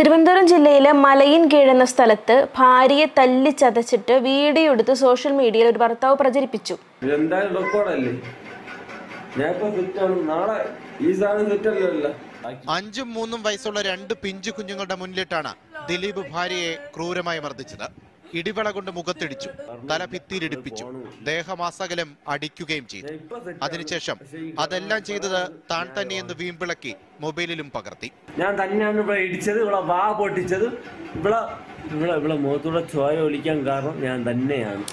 തിരുവനന്തപുരം ജില്ലയിലെ മലയിൻകീഴ് എന്ന സ്ഥലത്ത് ഭാര്യയെ തല്ലി ചതച്ചിട്ട് വീഡിയോ എടുത്ത് സോഷ്യൽ മീഡിയയിൽ ഒരു ഭർത്താവ് പ്രചരിപ്പിച്ചു ഇതെന്തായാലും റെക്കോർഡല്ലേ ഞാൻ ഇപ്പൊ സെറ്റാണ് നാളെ ഈ സാധനം സെറ്റല്ലല്ലോ അഞ്ചും മൂന്നും വയസ്സുള്ള രണ്ട് പിഞ്ചു കുഞ്ഞുങ്ങളുടെ മുന്നിലിട്ടാണ് ദിലീപ് ഭാര്യയെ ക്രൂരമായി മർദ്ദിച്ചത് ഇടിവള കൊണ്ട് മുഖത്തിടിച്ചു തല ഭിത്തിയിലിടിപ്പിച്ചു ദേഹമാസകലം അടിക്കുകയും ചെയ്തു അതിനുശേഷം അതെല്ലാം ചെയ്തത് താൻ തന്നെയെന്ന് വീമ്പിളക്കി മൊബൈലിലും പകർത്തി ഞാൻ തന്നെയാണ് ഇവിടെ ഇടിച്ചത് ഇവിടെ വാ പൊട്ടിച്ചത് ഇവിടെ ഇവിടെ ഇവിടെ മുഖത്തൂടെ ചോര ഒലിക്കാൻ കാരണം ഞാൻ തന്നെയാണ്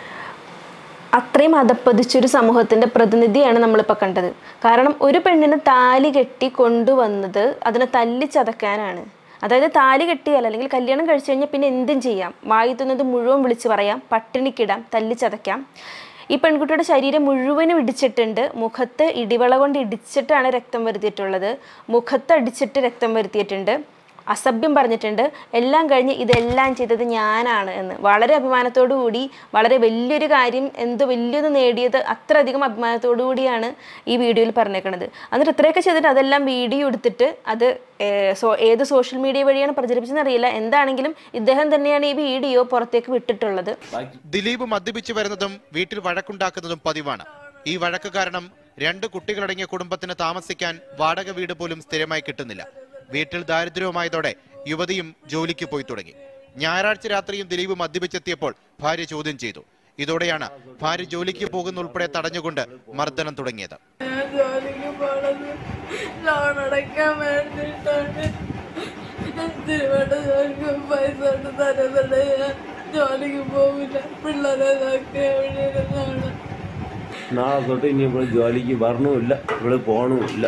അത്രയും അധപ്പതിച്ചൊരു സമൂഹത്തിന്റെ പ്രതിനിധിയാണ് നമ്മളിപ്പോൾ കണ്ടത് കാരണം ഒരു പെണ്ണിന് താലി കെട്ടി കൊണ്ടുവന്നത് അതിനെ തല്ലി ചതക്കാനാണ് അതായത് താലി കെട്ടിയാൽ അല്ലെങ്കിൽ കല്യാണം കഴിച്ചു കഴിഞ്ഞാൽ പിന്നെ എന്തും ചെയ്യാം വായി തുന്നത് മുഴുവൻ വിളിച്ച് പറയാം പട്ടിണിക്കിടാം തല്ലി ചതയ്ക്കാം ഈ പെൺകുട്ടിയുടെ ശരീരം മുഴുവനും ഇടിച്ചിട്ടുണ്ട് മുഖത്ത് ഇടിവള കൊണ്ട് ഇടിച്ചിട്ടാണ് രക്തം വരുത്തിയിട്ടുള്ളത് മുഖത്ത് അടിച്ചിട്ട് രക്തം വരുത്തിയിട്ടുണ്ട് അസഭ്യം പറഞ്ഞിട്ടുണ്ട് എല്ലാം കഴിഞ്ഞ് ഇതെല്ലാം ചെയ്തത് ഞാനാണ് എന്ന് വളരെ അഭിമാനത്തോടു കൂടി വളരെ വലിയൊരു കാര്യം എന്തോ വലിയൊന്ന് നേടിയത് അത്രയധികം അഭിമാനത്തോടു കൂടിയാണ് ഈ വീഡിയോയിൽ പറഞ്ഞേക്കുന്നത് എന്നിട്ട് ഇത്രയൊക്കെ ചെയ്തിട്ട് അതെല്ലാം വീഡിയോ എടുത്തിട്ട് അത് ഏർ, സോ ഏത് സോഷ്യൽ മീഡിയ വഴിയാണ് പ്രചരിപ്പിച്ചതെന്ന് അറിയില്ല എന്താണെങ്കിലും ഇദ്ദേഹം തന്നെയാണ് ഈ വീഡിയോ പുറത്തേക്ക് വിട്ടിട്ടുള്ളത് ദിലീപ് മദ്യപിച്ചു വരുന്നതും വീട്ടിൽ വഴക്കുണ്ടാക്കുന്നതും പതിവാണ് ഈ വഴക്ക് കാരണം രണ്ട് കുട്ടികളടങ്ങിയ കുടുംബത്തിന് താമസിക്കാൻ വാടക വീട് പോലും സ്ഥിരമായി കിട്ടുന്നില്ല വീട്ടിൽ ദാരിദ്ര്യവുമായതോടെ യുവതിയും ജോലിക്ക് പോയി തുടങ്ങി ഞായറാഴ്ച രാത്രിയും ദിലീപ് മദ്യപിച്ചെത്തിയപ്പോൾ ഭാര്യ ചോദ്യം ചെയ്തു ഇതോടെയാണ് ഭാര്യ ജോലിക്ക് പോകുന്ന ഉൾപ്പെടെ തടഞ്ഞുകൊണ്ട് മർദ്ദനം തുടങ്ങിയത് ഞാൻ ജോലിക്ക് പോണത് ലോൺ അടയ്ക്കാൻ വേണ്ടിയിട്ടാണ് തിരുവട്ട ജോലിക്ക് പൈസ കൊണ്ട് തരുന്നുണ്ട് ഞാൻ ജോലിക്ക് പോവില്ല പിള്ളേരെ നോക്കി എവിടെയിരുന്നാണ് നാളെ തൊട്ട് ഇനി ഇവിടെ ജോലിക്ക് വരണമില്ല ഇവിടെ പോകണമില്ല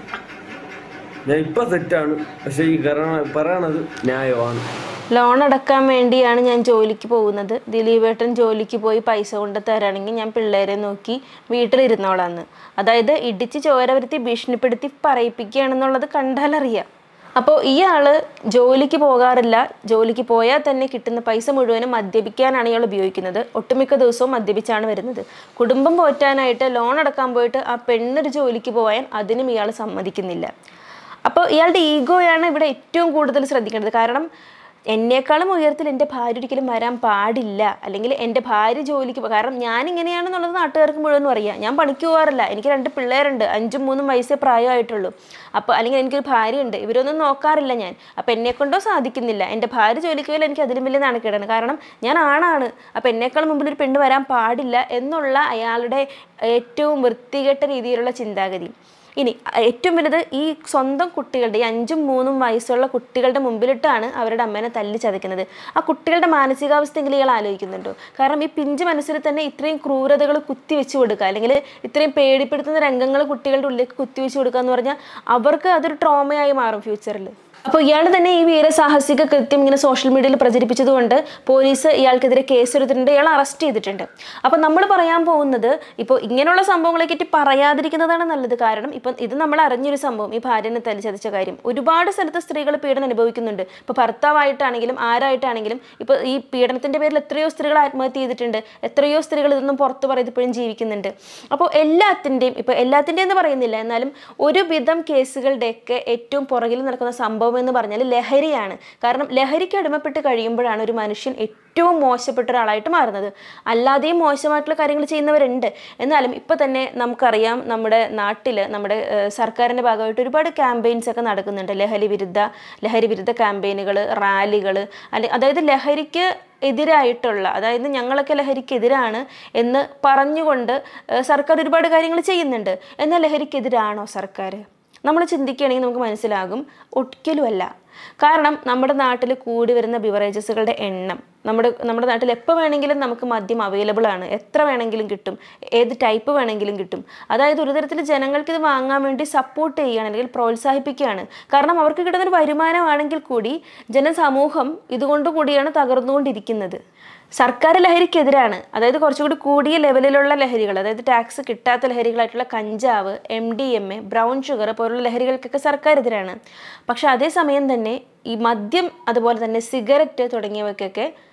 ഞാൻ ഇപ്പൊ സെറ്റാണ് പക്ഷെ ഈ കറ- പറയണത് ന്യായമാണ് ലോൺ അടക്കാൻ വേണ്ടിയാണ് ഞാൻ ജോലിക്ക് പോകുന്നത് ദിലീപേട്ടൻ ജോലിക്ക് പോയി പൈസ കൊണ്ട് തരാണെങ്കിൽ ഞാൻ പിള്ളേരെ നോക്കി വീട്ടിലിരുന്നോളാന്ന് അതായത് ഇടിച്ച് ചോര വരുത്തി ഭീഷണിപ്പെടുത്തി പറയിപ്പിക്കുകയാണെന്നുള്ളത് കണ്ടാലറിയാം അപ്പോൾ ഇയാൾ ജോലിക്ക് പോകാറില്ല ജോലിക്ക് പോയാൽ തന്നെ കിട്ടുന്ന പൈസ മുഴുവനും മദ്യപിക്കാനാണ് ഇയാൾ ഉപയോഗിക്കുന്നത് ഒട്ടുമിക്ക ദിവസവും മദ്യപിച്ചാണ് വരുന്നത് കുടുംബം പോറ്റാനായിട്ട് ലോൺ അടക്കാൻ പോയിട്ട് ആ പെണ്ണൊരു ജോലിക്ക് പോകാൻ അതിനും ഇയാൾ സമ്മതിക്കുന്നില്ല അപ്പോൾ ഇയാളുടെ ഈഗോയാണ് ഇവിടെ ഏറ്റവും കൂടുതൽ ശ്രദ്ധിക്കേണ്ടത് കാരണം എന്നേക്കാളും ഉയരത്തിൽ എൻ്റെ ഭാര്യ ഒരിക്കലും വരാൻ പാടില്ല അല്ലെങ്കിൽ എൻ്റെ ഭാര്യ ജോലിക്ക് പോ- കാരണം ഞാൻ ഇങ്ങനെയാണെന്നുള്ളത് നാട്ടുകാർക്ക് മുഴുവനും അറിയാം ഞാൻ പണിക്ക് പോകാറില്ല എനിക്ക് രണ്ട് പിള്ളേരുണ്ട് അഞ്ചും മൂന്നും വയസ്സേ പ്രായമായിട്ടുള്ളൂ അപ്പോൾ അല്ലെങ്കിൽ എനിക്കൊരു ഭാര്യയുണ്ട് ഇവരൊന്നും നോക്കാറില്ല ഞാൻ അപ്പോൾ എന്നെക്കൊണ്ടോ സാധിക്കുന്നില്ല എൻ്റെ ഭാര്യ ജോലിക്ക് പോയാൽ എനിക്ക് അതിലും വലിയ നാണക്കേടാണ് കാരണം ഞാൻ ആണാണ് അപ്പോൾ എന്നേക്കാൾ മുമ്പിൽ ഒരു പെണ്ണ് വരാൻ പാടില്ല എന്നുള്ള അയാളുടെ ഏറ്റവും വൃത്തികെട്ട രീതിയിലുള്ള ചിന്താഗതി ഇനി അ- ഏറ്റവും വലുത് ഈ സ്വന്തം കുട്ടികളുടെ ഈ അഞ്ചും മൂന്നും വയസ്സുള്ള കുട്ടികളുടെ മുമ്പിലിട്ടാണ് അവരുടെ അമ്മേനെ തല്ലി ചതയ്ക്കുന്നത് ആ കുട്ടികളുടെ മാനസികാവസ്ഥയെങ്കിലും ഇയാൾ ആലോചിക്കുന്നുണ്ടോ കാരണം ഈ പിഞ്ച് മനസ്സിൽ തന്നെ ഇത്രയും ക്രൂരതകൾ കുത്തിവെച്ച് കൊടുക്കുക അല്ലെങ്കിൽ ഇത്രയും പേടിപ്പെടുത്തുന്ന രംഗങ്ങൾ കുട്ടികളുടെ ഉള്ളിലേക്ക് കുത്തിവെച്ച് കൊടുക്കുക എന്ന് പറഞ്ഞാൽ അവർക്ക് അതൊരു ട്രോമയായി മാറും ഫ്യൂച്ചറിൽ അപ്പോൾ ഇയാൾ തന്നെ ഈ വീരസാഹസിക കൃത്യം ഇങ്ങനെ സോഷ്യൽ മീഡിയയിൽ പ്രചരിപ്പിച്ചതുകൊണ്ട് പോലീസ് ഇയാൾക്കെതിരെ കേസെടുത്തിട്ടുണ്ട് ഇയാൾ അറസ്റ്റ് ചെയ്തിട്ടുണ്ട് അപ്പോൾ നമ്മൾ പറയാൻ പോകുന്നത് ഇപ്പോൾ ഇങ്ങനെയുള്ള സംഭവങ്ങളെ പറ്റി പറയാതിരിക്കുന്നതാണ് നല്ലത് കാരണം ഇപ്പം ഇത് നമ്മൾ അറിഞ്ഞൊരു സംഭവം ഈ ഭാര്യനെ തല്ലിച്ചതച്ച കാര്യം ഒരുപാട് സ്ഥലത്ത് സ്ത്രീകൾ പീഡനം അനുഭവിക്കുന്നുണ്ട് ഇപ്പോൾ ഭർത്താവായിട്ടാണെങ്കിലും ആരായിട്ടാണെങ്കിലും ഇപ്പോൾ ഈ പീഡനത്തിൻ്റെ പേരിൽ എത്രയോ സ്ത്രീകൾ ആത്മഹത്യ ചെയ്തിട്ടുണ്ട് എത്രയോ സ്ത്രീകൾ ഇതൊന്നും പുറത്ത് പറയാതെ ഇപ്പോഴും ജീവിക്കുന്നുണ്ട് അപ്പോൾ എല്ലാത്തിൻ്റെയും ഇപ്പോൾ എല്ലാത്തിൻ്റെയും എന്ന് പറയുന്നില്ല എന്നാലും ഒരുവിധം കേസുകളുടെയൊക്കെ ഏറ്റവും പുറകിൽ നടക്കുന്ന സംഭവം എന്ന് പറഞ്ഞാൽ ലഹരിയാണ് കാരണം ലഹരിക്ക് അടിമപ്പെട്ട് കഴിയുമ്പോഴാണ് ഒരു മനുഷ്യൻ ഏറ്റവും മോശപ്പെട്ട ഒരാളായിട്ട് മാറുന്നത് അല്ലാതെയും മോശമായിട്ടുള്ള കാര്യങ്ങൾ ചെയ്യുന്നവരുണ്ട് എന്നാലും ഇപ്പോൾ തന്നെ നമുക്കറിയാം നമ്മുടെ നാട്ടിൽ നമ്മുടെ ഏഹ്, സർക്കാരിൻ്റെ ഭാഗമായിട്ട് ഒരുപാട് ക്യാമ്പയിൻസ് ഒക്കെ നടക്കുന്നുണ്ട് ലഹരി വിരുദ്ധ ലഹരി വിരുദ്ധ ക്യാമ്പയിനുകൾ റാലികൾ അല്ലെ അതായത് ലഹരിക്ക് എതിരായിട്ടുള്ള അതായത് ഞങ്ങളൊക്കെ ലഹരിക്കെതിരാണ് എന്ന് പറഞ്ഞുകൊണ്ട് ഏഹ്, സർക്കാർ ഒരുപാട് കാര്യങ്ങൾ ചെയ്യുന്നുണ്ട് എന്നാൽ ലഹരിക്കെതിരാണോ സർക്കാർ നമ്മൾ ചിന്തിക്കുകയാണെങ്കിൽ നമുക്ക് മനസ്സിലാകും ഒരിക്കലുമല്ല കാരണം നമ്മുടെ നാട്ടിൽ കൂടി വരുന്ന ബിവറേജസുകളുടെ എണ്ണം നമ്മുടെ നമ്മുടെ നാട്ടിൽ എപ്പോൾ വേണമെങ്കിലും നമുക്ക് മദ്യം അവൈലബിൾ ആണ് എത്ര വേണമെങ്കിലും കിട്ടും ഏത് ടൈപ്പ് വേണമെങ്കിലും കിട്ടും അതായത് ഒരു തരത്തിൽ ജനങ്ങൾക്ക് ഇത് വാങ്ങാൻ വേണ്ടി സപ്പോർട്ട് ചെയ്യുകയാണ് അല്ലെങ്കിൽ പ്രോത്സാഹിപ്പിക്കുകയാണ് കാരണം അവർക്ക് കിട്ടുന്നൊരു വരുമാനമാണെങ്കിൽ കൂടി ജനസമൂഹം ഇതുകൊണ്ട് കൂടിയാണ് തകർന്നുകൊണ്ടിരിക്കുന്നത് സർക്കാർ ലഹരിക്കെതിരാണ് അതായത് കുറച്ചുകൂടി കൂടിയ ലെവലിലുള്ള ലഹരികൾ അതായത് ടാക്സ് കിട്ടാത്ത ലഹരികളായിട്ടുള്ള കഞ്ചാവ് M D M A brown sugar പോലുള്ള ലഹരികൾക്കൊക്കെ സർക്കാർ എതിരാണ് പക്ഷെ അതേസമയം തന്നെ ഈ മദ്യം അതുപോലെ തന്നെ സിഗരറ്റ് തുടങ്ങിയവയ്ക്കൊക്കെ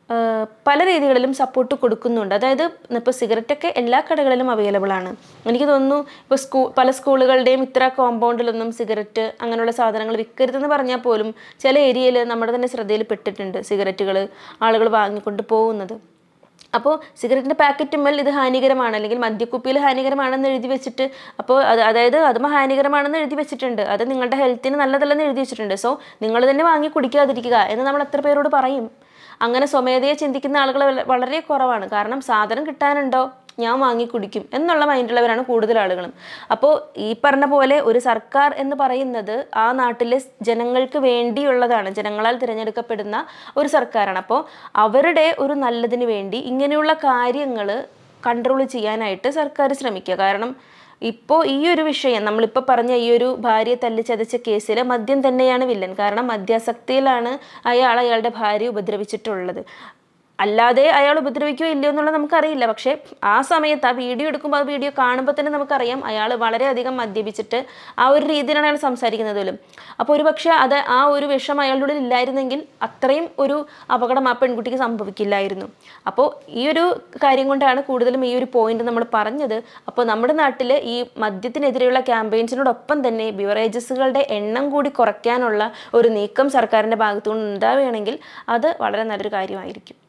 ആ, പല രീതികളിലും സപ്പോർട്ട് കൊടുക്കുന്നുണ്ട് അതായത് ഇപ്പോൾ സിഗരറ്റൊക്കെ എല്ലാ കടകളിലും അവൈലബിൾ ആണ് എനിക്ക് തോന്നുന്നു ഇപ്പോൾ സ്കൂ പല സ്കൂളുകളുടെയും ഇത്ര കോമ്പൗണ്ടിലൊന്നും സിഗരറ്റ് അങ്ങനെയുള്ള സാധനങ്ങൾ വിൽക്കരുതെന്ന് പറഞ്ഞാൽ പോലും ചില ഏരിയയിൽ നമ്മുടെ തന്നെ ശ്രദ്ധയിൽ പെട്ടിട്ടുണ്ട് സിഗരറ്റുകൾ ആളുകൾ വാങ്ങിക്കൊണ്ട് പോകുന്നത് അപ്പോൾ സിഗരറ്റിൻ്റെ പാക്കറ്റുമ്മൽ ഇത് ഹാനികരമാണ് അല്ലെങ്കിൽ മദ്യക്കുപ്പിയിൽ ഹാനികരമാണെന്ന് എഴുതി വെച്ചിട്ട് അപ്പോൾ അത് അതായത് അതും ഹാനികരമാണെന്ന് എഴുതി വെച്ചിട്ടുണ്ട് അത് നിങ്ങളുടെ ഹെൽത്തിന് നല്ലതല്ലെന്ന് എഴുതി വെച്ചിട്ടുണ്ട് സോ നിങ്ങൾ തന്നെ വാങ്ങി കുടിക്കാതിരിക്കുക എന്ന് നമ്മൾ എത്ര പേരോട് പറയും അങ്ങനെ സ്വമേധയെ ചിന്തിക്കുന്ന ആളുകൾ വള- വളരെ കുറവാണ് കാരണം സാധനം കിട്ടാനുണ്ടോ ഞാൻ വാങ്ങി കുടിക്കും എന്നുള്ള മൈൻഡുള്ളവരാണ് കൂടുതൽ ആളുകളും അപ്പോൾ ഈ പറഞ്ഞ പോലെ ഒരു സർക്കാർ എന്ന് പറയുന്നത് ആ നാട്ടിലെ സ് ജനങ്ങൾക്ക് വേണ്ടിയുള്ളതാണ് ജനങ്ങളാൽ തിരഞ്ഞെടുക്കപ്പെടുന്ന ഒരു സർക്കാരാണ് അപ്പോൾ അവരുടെ ഒരു നല്ലതിന് വേണ്ടി ഇങ്ങനെയുള്ള കാര്യങ്ങൾ കൺട്രോൾ ചെയ്യാനായിട്ട് സർക്കാർ ശ്രമിക്കുക കാരണം ഇപ്പോൾ ഈ ഒരു വിഷയം നമ്മളിപ്പോൾ പറഞ്ഞ ഈ ഒരു ഭാര്യയെ തല്ലിച്ചതച്ച കേസിൽ മദ്യം തന്നെയാണ് വില്ലൻ കാരണം മദ്യാസക്തിയിലാണ് അയാൾ അയാളുടെ ഭാര്യ ഉപദ്രവിച്ചിട്ടുള്ളത് അല്ലാതെ അയാൾ ഉപദ്രവിക്കുകയോ ഇല്ലയോ എന്നുള്ളത് നമുക്കറിയില്ല പക്ഷേ ആ സമയത്ത് ആ വീഡിയോ എടുക്കുമ്പോൾ ആ വീഡിയോ കാണുമ്പോൾ തന്നെ നമുക്കറിയാം അയാൾ വളരെയധികം മദ്യപിച്ചിട്ട് ആ ഒരു രീതിയിലാണ് അയാൾ സംസാരിക്കുന്നത് പോലും അപ്പോൾ ഒരു പക്ഷേ അത് ആ ഒരു വിഷം അയാളുടെ ഉള്ളിൽ ഇല്ലായിരുന്നെങ്കിൽ അത്രയും ഒരു അപകടം ആ പെൺകുട്ടിക്ക് സംഭവിക്കില്ലായിരുന്നു അപ്പോൾ ഈ ഒരു കാര്യം കൊണ്ടാണ് കൂടുതലും ഈ ഒരു പോയിന്റ് നമ്മൾ പറഞ്ഞത് അപ്പോൾ നമ്മുടെ നാട്ടിൽ ഈ മദ്യത്തിനെതിരെയുള്ള ക്യാമ്പയിൻസിനോടൊപ്പം തന്നെ ബിവറേജസുകളുടെ എണ്ണം കൂടി കുറയ്ക്കാനുള്ള ഒരു നീക്കം സർക്കാരിൻ്റെ ഭാഗത്തുനിന്ന് ഉണ്ടാവുകയാണെങ്കിൽ അത് വളരെ നല്ലൊരു കാര്യമായിരിക്കും